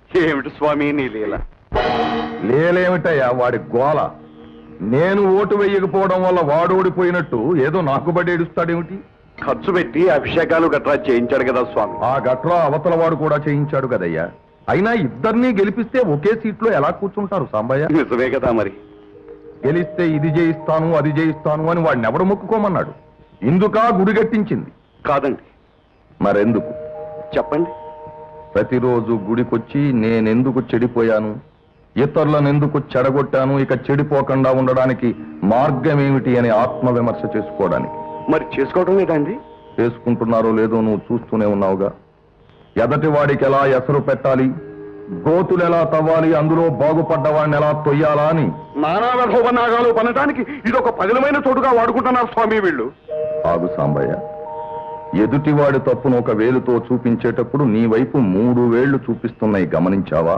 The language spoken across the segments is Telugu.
ఏమిటి స్వామి నీ లీల లేలేమిటయ్యా వాడి గోల నేను ఓటు వెయ్యకపోవడం వల్ల వాడు ఓడిపోయినట్టు ఏదో నాకు బడి ఏడుస్తాడేమిటి ఖర్చు పెట్టి అభిషేకాలు గట్రా చేయించాడు కదా స్వామి ఆ గట్రా అవతల వాడు కూడా చేయించాడు కదయ్యా అయినా ఇద్దరినీ గెలిపిస్తే ఒకే సీట్లో ఎలా కూర్చుంటారు సాంబయ్య నిజమే కదా మరి గెలిస్తే ఇది చేయిస్తాను అది చేయిస్తాను అని వాడిని ఎవడు మొక్కుకోమన్నాడు ఇందుకా గుడి కట్టించింది కాదండి మరెందుకు చెప్పండి ప్రతిరోజు గుడికొచ్చి నేనెందుకు చెడిపోయాను ఇతరులను ఎందుకు చెడగొట్టాను ఇక చెడిపోకుండా ఉండడానికి మార్గం ఏమిటి అని ఆత్మవిమర్శ చేసుకోవడానికి మరి చేసుకోవడం లేదండి చేసుకుంటున్నారో లేదో నువ్వు చూస్తూనే ఉన్నావుగా ఎదటి వాడికి ఎలా ఎసరు పెట్టాలి గోతులు ఎలా తవ్వాలి అందులో బాగుపడ్డవాడిని ఎలా తొయ్యాలా అని నానా రథోపనాగాలు పనటానికి ఇది ఒక పదిలమైన చోటుగా వాడుకుంటున్నారు స్వామి వీళ్ళు ఆగు సాంబయ్య ఎదుటివాడి తప్పును ఒక వేలుతో చూపించేటప్పుడు నీ వైపు మూడు వేళ్లు చూపిస్తున్నాయి గమనించావా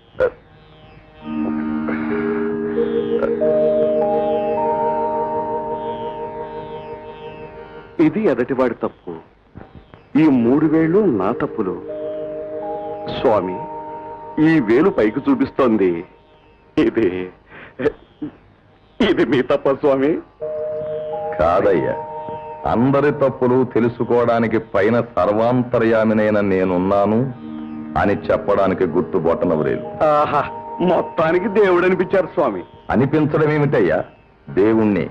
ఇది ఎదటివాడి తప్పు ఈ మూడు వేళ్ళు నా తప్పులు స్వామి ఈ వేలు పైకి చూపిస్తోంది ఇది ఇది మీ తప్ప స్వామి కాదయ్యా అందరి తప్పులు తెలుసుకోవడానికి పైన సర్వాంతర్యామినైన నేనున్నాను అని చెప్పడానికి గుర్తు బొట్టనవరేలు ఆహా మొత్తానికి దేవుడు అనిపించారు స్వామి అనిపించడం ఏమిటయ్యా దేవుణ్ణి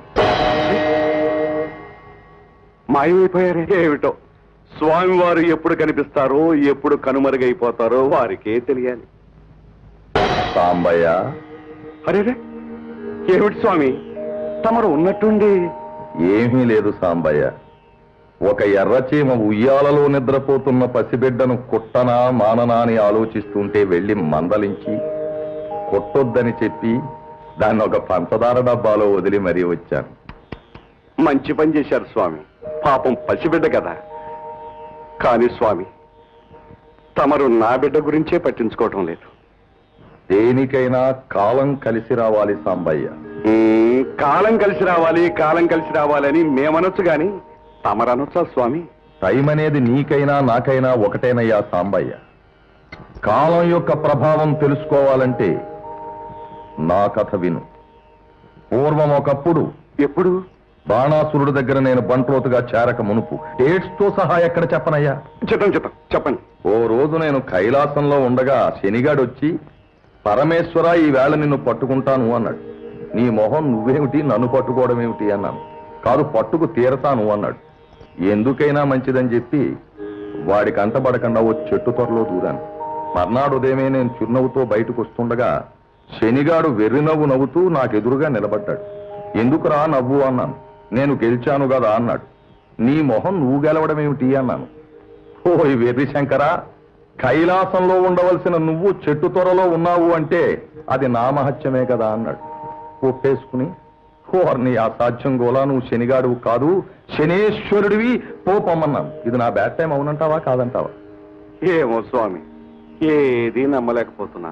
మాయమైపోయారే ఏమిటో స్వామివారు ఎప్పుడు కనిపిస్తారో ఎప్పుడు కనుమరుగైపోతారో వారికే తెలియాలి సాంబయ్య అరేరే ఏమిటి స్వామి తమరు ఉన్నట్టుండి ఏమీ లేదు సాంబయ్య ఒక ఎర్రచీమ ఉయ్యాలలో నిద్రపోతున్న పసిబిడ్డను కుట్టనా మాననా అని ఆలోచిస్తుంటే వెళ్లి మందలించి కొట్టొద్దని చెప్పి దాన్ని ఒక పంచదార డబ్బాలో వదిలి మరీ వచ్చాను మంచి పని చేశారు స్వామి పాపం పసిబిడ్డ కదా కానీ స్వామి తమరు నా బిడ్డ గురించే పట్టించుకోవటం లేదు దేనికైనా కాలం కలిసి రావాలి సాంబయ్య ఉమ్, కాలం కలిసి రావాలి కాలం కలిసి రావాలని మేమనొచ్చు గాని తమరనొచ్చా స్వామి టైం అనేది నీకైనా నాకైనా ఒకటేనయ్యా సాంబయ్య కాలం యొక్క ప్రభావం తెలుసుకోవాలంటే నా కథ విను పూర్వం ఒకప్పుడు ఎప్పుడు బాణాసురుడి దగ్గర నేను బంట్రోతుగా చేరక మునుపు డేట్స్ తో సహా ఎక్కడ చెప్పనయ్యా చిత్తం చిత్తం చెప్పండి ఓ రోజు నేను కైలాసంలో ఉండగా శనిగాడు వచ్చి పరమేశ్వర ఈ వేళ నిన్ను పట్టుకుంటాను అన్నాడు నీ మొహం నువ్వేమిటి నన్ను పట్టుకోవడం ఏమిటి అన్నాను కాదు పట్టుకు తీరతాను అన్నాడు ఎందుకైనా మంచిదని చెప్పి వాడి కంటపడకుండా ఓ చెట్టు త్వరలో దూరాను మర్నాడు ఉదయమే నేను చిరునవ్వుతో బయటకు వస్తుండగా శనిగాడు వెర్రినవ్వు నవ్వుతూ నాకెదురుగా నిలబడ్డాడు ఎందుకురా నవ్వు అన్నాను నేను గెలిచాను కదా అన్నాడు నీ మొహం నువ్వు గెలవడం ఏమిటి అన్నాను ఓయ్ వెర్రి శంకరా కైలాసంలో ఉండవలసిన నువ్వు చెట్టు త్వరలో ఉన్నావు అంటే అది నా మహత్యమే కదా అన్నాడు ఒప్పేసుకుని ఓర్ని అసాధ్యం గోలా నువ్వు శనిగాడు కాదు శనేశ్వరుడివి పోపమ్మన్నాను ఇది నా బ్యాడ్ టైం అవునంటావా కాదంటావా ఏమో స్వామి ఏది నమ్మలేకపోతున్నా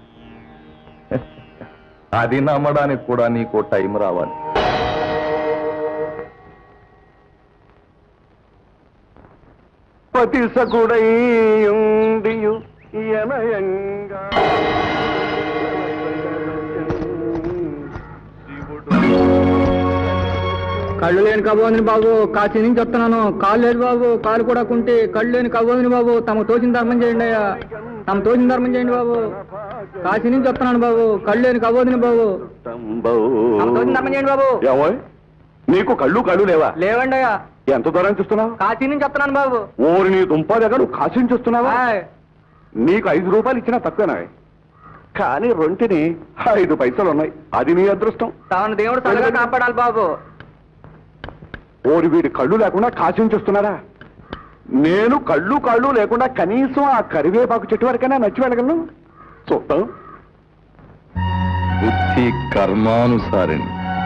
అది నమ్మడానికి కూడా నీకు టైం రావాలి పతి సకుడై ఉండియు యనయంగా కళ్ళు లేని కబోదిని బాబు కాశీ నుంచి వస్తున్నాను కాళ్ళు లేదు బాబు కాలు కూడా కుంటి కళ్ళు లేని కబోదిని బాబు తమ తోచిన ధర్మం చేయండి అయ్యా తమ తోచిన ధర్మం చేయండి బాబు కాశీ నుంచి వస్తున్నాను బాబు కళ్ళు లేని కబోదిని బాబు తంబౌ. తమ తోచిన ధర్మం చేయండి బాబు ఏమోయ్? నీకు కళ్ళు కళ్ళు లేవా లేవండి అయ్యా ఎంత దూరం చూస్తున్నావు కాశీ నుంచి వస్తున్నాను బాబు ఓరి నీ దుంప దగ్గర నువ్వు కాసిన చూస్తున్నావా ఆయ్. నీకు ఐదు రూపాయలు ఇచ్చినా తక్కువేనా కానీ రొంటిని ఐదు పైసలు ఉన్నాయి అది నీ అదృష్టం తమను దేవుడు చల్లగా కాపాడాలి బాబు ఓరి వీడి కళ్ళు లేకుండా కాసిన చూస్తున్నారా నేను కళ్ళు కళ్ళు లేకుండా కనీసం ఆ కరివేపాకు చెట్టు వరకైనా నచ్చి వెళ్ళగలను చూద్దాం బుద్ధి కర్మానుసారిణి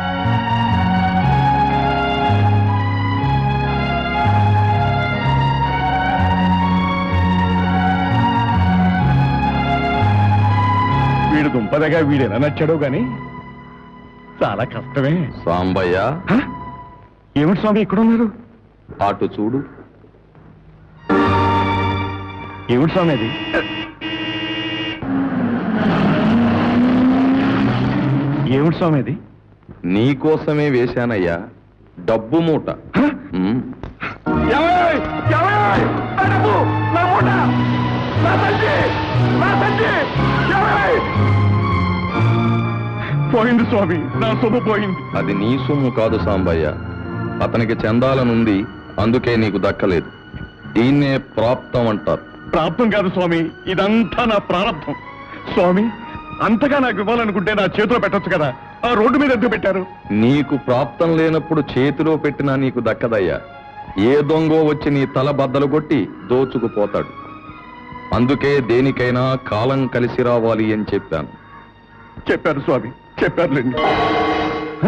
వీడు దుంపదగా వీడేనా నచ్చాడో గాని చాలా కష్టమే సాంబయ్య హ? ఏమిటి స్వామి ఇక్కడ ఉన్నారు అటు చూడు ఏమిటి స్వామి అది ఏమిటి స్వామి అది నీకోసమే వేశానయ్యా డబ్బు మూట ఉమ్. పోయింది స్వామి నా సొమ్ము పోయింది అది నీ సొమ్ము కాదు సాంబయ్య అతనికి చెందాలనుంది అందుకే నీకు దక్కలేదు దీన్నే ప్రాప్తం అంటారు ప్రాప్తం కాదు స్వామి ఇదంతా నా ప్రారంభం స్వామి అంతగా నాకు ఇవ్వాలనుకుంటే నా చేతిలో పెట్టొచ్చు కదా ఆ రోడ్డు మీద ఎందుకు పెట్టారు నీకు ప్రాప్తం లేనప్పుడు చేతిలో పెట్టినా నీకు దక్కదయ్యా ఏ దొంగో వచ్చి నీ తల బద్దలు కొట్టి దోచుకుపోతాడు అందుకే దేనికైనా కాలం కలిసి రావాలి అని చెప్పాను చెప్పారు స్వామి చెప్పారులేండి హ?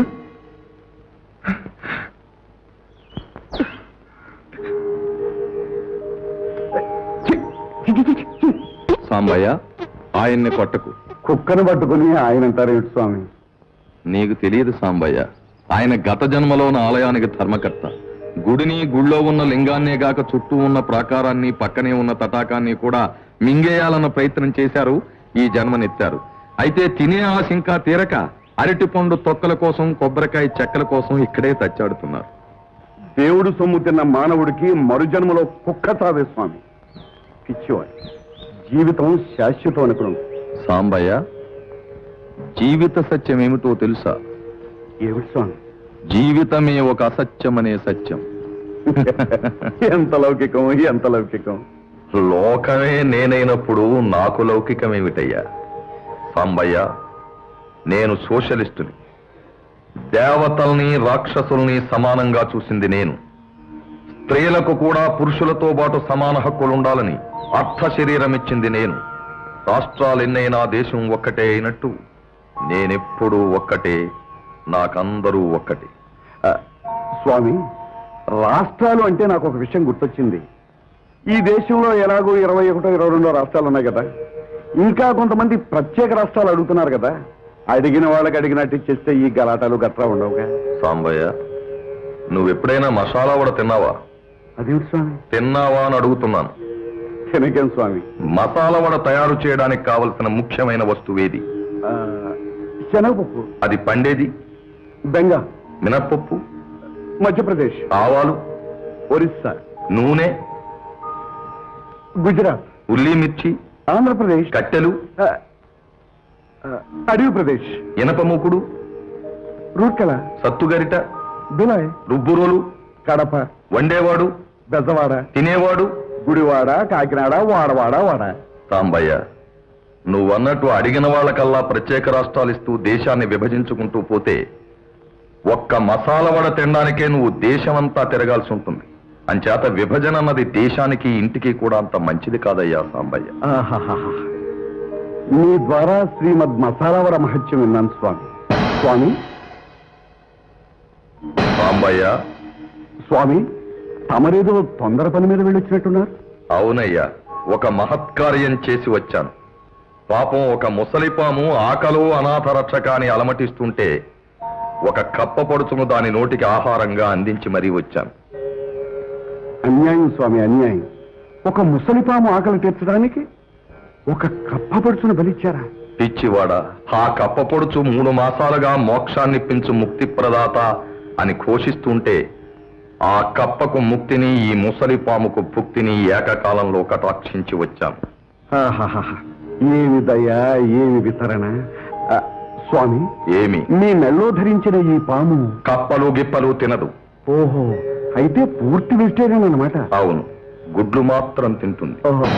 చి, చి, చి, చి, చి. సాంబయ్య ఆయన్ని కొట్టకు కుక్కను పట్టుకుని ఆయన అంటారేమిటి స్వామి నీకు తెలియదు సాంబయ్య ఆయన గత జన్మలోన ఆలయానికి ధర్మకర్త గుడిని గుళ్ళో ఉన్న లింగాన్నే గాక చుట్టూ ఉన్న ప్రాకారాన్ని పక్కనే ఉన్న తటాకాన్ని కూడా మింగేయాలన్న ప్రయత్నం చేశారు ఈ జన్మనెత్తారు అయితే తినే ఆశ ఇంకా తీరక అరటిపండు తొక్కల కోసం కొబ్బరికాయ చెక్కల కోసం ఇక్కడే తచ్చాడుతున్నారు దేవుడు సొమ్ము తిన్న మానవుడికి మరుజన్మలో కుక్క తావే స్వామి పిచ్చివాడు జీవితం శాశ్వతం అనుకున్నాం సాంబయ్య జీవిత సత్యం ఏమిటో తెలుసా ఏమిటి స్వామి జీవితమే ఒక అసత్యమనే సత్యం ఎంత లౌకికం ఎంత లౌకికం లోకమే నేనైనప్పుడు నాకు లౌకికమేమిటయ్యా సాంబయ్య నేను సోషలిస్టుని దేవతల్ని రాక్షసుల్ని సమానంగా చూసింది నేను స్త్రీలకు కూడా పురుషులతో పాటు సమాన హక్కులుండాలని అర్థ శరీరం ఇచ్చింది నేను రాష్ట్రాలెన్నైనా దేశం ఒక్కటే అయినట్టు నేనెప్పుడూ ఒక్కటే నాకందరూ ఒక్కటే ఆ, స్వామి రాష్ట్రాలు అంటే నాకు ఒక విషయం గుర్తొచ్చింది ఈ దేశంలో ఎలాగో ఇరవై ఒకటో ఇరవై రెండో రాష్ట్రాలు ఉన్నాయి కదా ఇంకా కొంతమంది ప్రత్యేక రాష్ట్రాలు అడుగుతున్నారు కదా అడిగిన వాళ్ళకి అడిగినట్టు ఇచ్చేస్తే ఈ గలాటాలు గట్రా ఉండవుగా సాంబయ్య నువ్వెప్పుడైనా మసాలా వడ తిన్నావా అదేమిటి స్వామి తిన్నావా అని అడుగుతున్నాను తినకేం స్వామి మసాలా వడ తయారు చేయడానికి కావలసిన ముఖ్యమైన వస్తువేది ఆ, శనగపప్పు అది పండేది బెంగా మినప్పప్పు మధ్యప్రదేశ్ ఆవాలు ఒరిస్సా నూనె గుజరాత్ ఉల్లి మిర్చి ఆంధ్రప్రదేశ్ కట్టెలు ఆ, ఆ, అడవి ప్రదేశ్ ఇనప మూకుడు రూర్కెల సత్తుగరిట బిలాయ్ రుబ్బురోలు కడప వండేవాడు బెజవాడ తినేవాడు గుడివాడ కాకినాడ వాడవాడ వాడ సాంబయ్య నువ్వన్నట్టు అడిగిన వాళ్ళకల్లా ప్రత్యేక రాష్ట్రాలు ఇస్తూ దేశాన్ని విభజించుకుంటూ పోతే ఒక్క మసాలా వడ తినడానికే నువ్వు దేశమంతా తిరగాల్సి ఉంటుంది అంచేత విభజన అన్నది దేశానికి ఇంటికి కూడా అంత మంచిది కాదయ్యా సాంబయ్య ఆహాహాహా. మీ ద్వారా శ్రీమద్ మసాలావర మహత్యం విన్నాను స్వామి స్వామి సాంబయ్య స్వామి తమరేదో తొందర పని మీద వెళ్ళొచ్చినట్టున్నారు అవునయ్యా ఒక మహత్కార్యం చేసి వచ్చాను పాపం ఒక ముసలిపాము ఆకలు అనాథ రక్షకాని అలమటిస్తుంటే ఒక కప్ప పొడుచును దాని నోటికి ఆహారంగా అందించి మరీ వచ్చాను అన్యాయం స్వామి అన్యాయం ఒక ముసలిపాము ఆకలి తీర్చడానికి ఒక కప్ప పడుచును బలిచ్చారా పిచ్చివాడ ఆ కప్ప పొడుచు మూడు మాసాలుగా మోక్షాన్నిప్పించు ముక్తి ప్రదాత అని ఘోషిస్తుంటే ఆ కప్పకు ముక్తిని ఈ ముసలి పాముకు భుక్తిని ఏకకాలంలో కటాక్షించి వచ్చాను ఆహాహాహా. ఏమి దయ ఏమి వితరణ ఆ, స్వామి ఏమి మీ మెళ్ళో ధరించిన ఈ పాము కప్పలు గిప్పలు తినదు ఓహో అయితే పూర్తి వెజిటేరియన్ అన్నమాట అవును గుడ్లు మాత్రం తింటుంది ఓహో.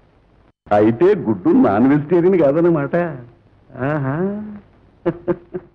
అయితే గుడ్డు నాన్ వెజిటేరియన్ కాదన్నమాట ఆహా